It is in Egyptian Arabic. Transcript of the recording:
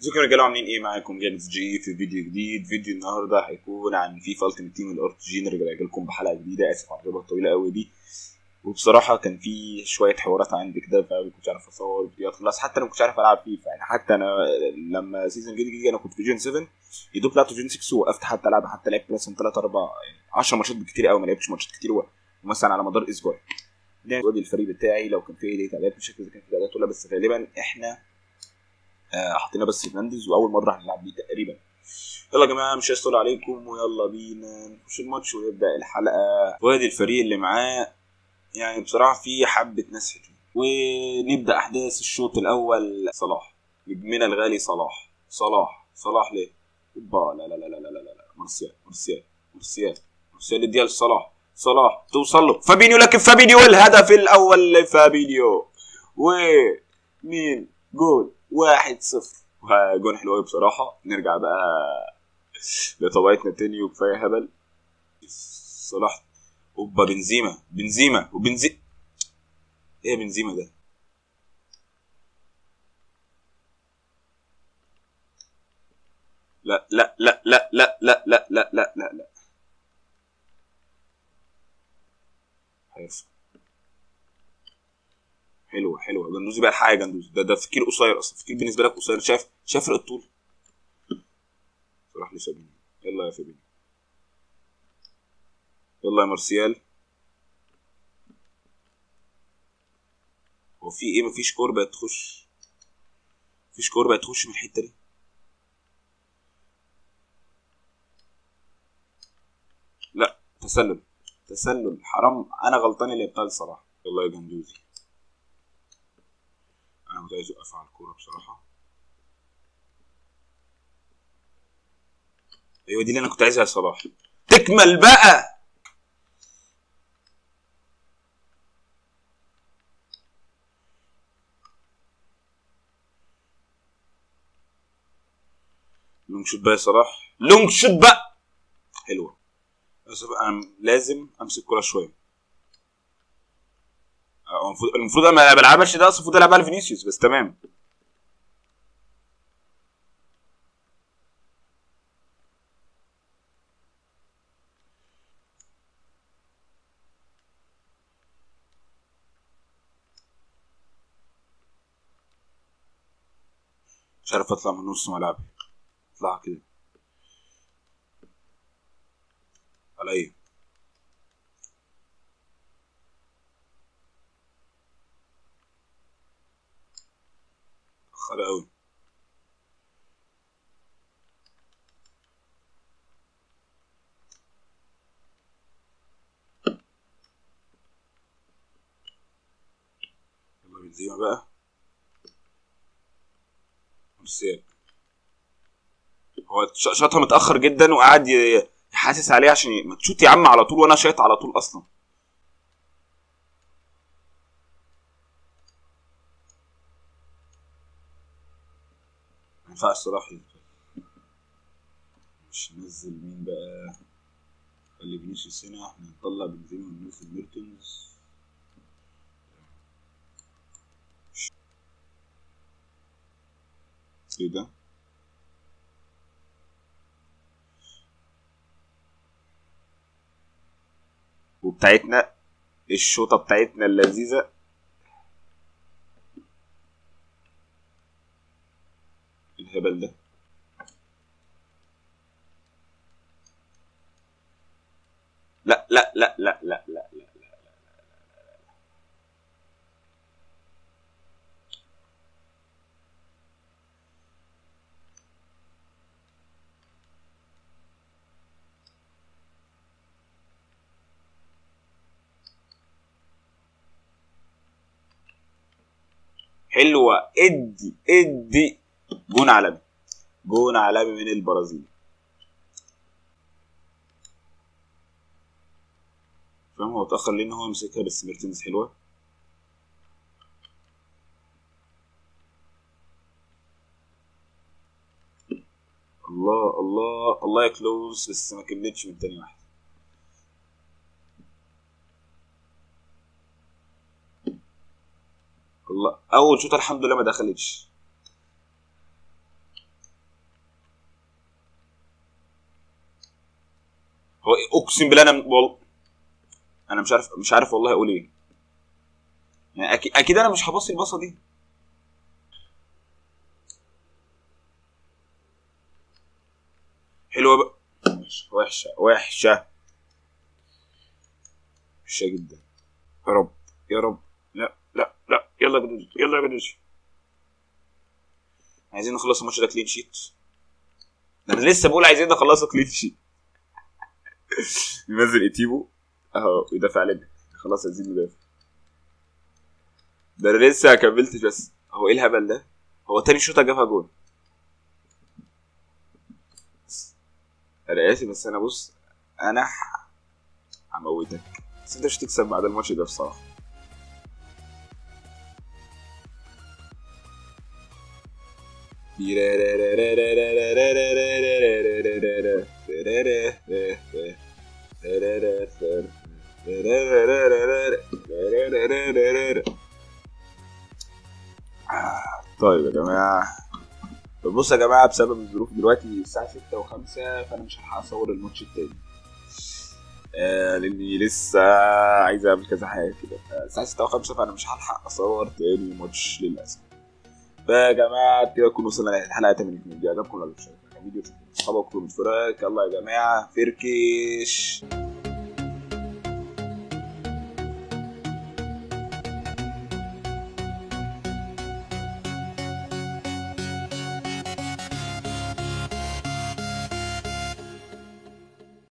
ازيكم يا رجاله عاملين ايه معاكم جالس جي في فيديو جديد فيديو النهارده هيكون عن فيفا التيمت تيم الارت جي نرجع لكم بحلقه جديده اسف على الغيبه الطويله قوي دي وبصراحه كان في شويه حوارات عندي كده فما كنتش عارف اصور فيديوهات خلاص حتى انا ما كنتش عارف العب فيفا يعني حتى انا لما سيزون جديد جديد انا كنت في جين 7 يا دوب طلعت في جين 6 ووقفت حتى العب حتى لعبت مثلا 3 4 10 ماتشات بالكتير قوي ما لعبتش ماتشات كتير مثلا على مدار اسبوع ده الفريق بتاعي لو كان في ايه تعديلات مش فاكر اذا كان في تعديلات ولا بس غالبا احنا آه حطينا بس فرنانديز واول مره هنلعب بيه تقريبا يلا يا جماعه مش هيطول عليكم ويلا بينا نخش الماتش ونبدا الحلقه وادي الفريق اللي معاه يعني بصراحه في حبه ناس حلوين ونبدا احداث الشوط الاول صلاح نجمنا الغالي صلاح صلاح صلاح ليه؟ اوبا لا لا لا لا لا لا لا مارسيال مارسيال مارسيال مارسيال اديها لصلاح صلاح توصل له فابينيو لكن فابينيو الهدف الاول لفابينيو ومين جول واحد صفر جون حلو قوي بصراحه نرجع بقى لطبيعتنا تاني وكفايه هبل صلاح اوبا بنزيما بنزيما وبنزي ايه بنزيما ده لا لا لا لا لا لا لا لا لا لا لا هيرفع حلوه حلوه جندوزي بقى الحق يا جندوزي ده ده فكير قصير اصلا فكير بالنسبه لك قصير شايف شايف فرق الطول راح لفابينيو يلا يا فابينيو يلا يا مارسيال هو في ايه مفيش كور بقت تخش مفيش كور بقت تخش من الحته دي لا تسلل تسلل حرام انا غلطان اللي بتاع صلاح يلا يا جندوزي انا كنت عايز اوقف على الكوره بصراحه ايوه دي اللي انا كنت عايزها يا صلاح تكمل بقى لونج شوت بقى يا صلاح لونج شوت بقى حلوه بس انا لازم امسك الكوره شويه المفروض المفروض انا ما بلعبش ده اصلا المفروض العبها لفينيسيوس بس تمام مش عارف اطلع من نص ملعبي اطلع كده على ايه متأخرة أوي يلا بنزيما بقى مرسيال هو شاطها متأخر جدا وقعد يحاسس عليه عشان ما تشوت يا عم على طول وانا شايط على طول اصلا ما ينفعش صراحة مش ننزل مين بقى خلي فينيسيوس هنا احنا نطلع بنزيما وننزل ميرتنز ايه ده وبتاعتنا الشوطة بتاعتنا اللذيذة الهبل ده لا لا لا لا لا لا لا حلوة ادي ادي جون عالمي جون عالمي من البرازيل فاهم هو اتأخر ليه ان هو يمسكها بس ميرتنز حلوة الله الله الله يا كلوز بس ما كملتش من تاني واحد الله اول شوطه الحمد لله ما دخلتش هو اقسم بالله انا والله انا مش عارف مش عارف والله اقول ايه يعني اكيد اكيد انا مش هبصي البصه دي حلوه بقى وحشه وحشه وحشه جدا يا رب يا رب لا لا لا يلا يا جدوش يلا يا جدوش عايزين نخلص الماتش ده كلين شيت ده انا لسه بقول عايزين نخلصه كلين شيت ننزل ايتيبو اهو يدافع علينا خلاص عايزين ندافع ده انا لسه ما كملتش بس هو ايه الهبل ده هو تاني شوطه جابها جون انا اسف بس انا بص انا ح- هموتك بس انت مش هتكسب بعد الماتش ده بصراحه طيب يا جماعة طب بصوا يا جماعة بسبب الظروف دلوقتي الساعة ستة وخمسة فأنا مش هلحق أصور الماتش التاني آه لأني لسه عايز أعمل كذا حاجة كده آه، الساعة ستة وخمسة فأنا مش هلحق أصور تاني ماتش للأسف فيا جماعة كده نكون وصلنا للحلقة 82 دي عجبكم ولا مش عجبكم؟ فيديو أصحابكم الفراق يلا يا جماعة فركش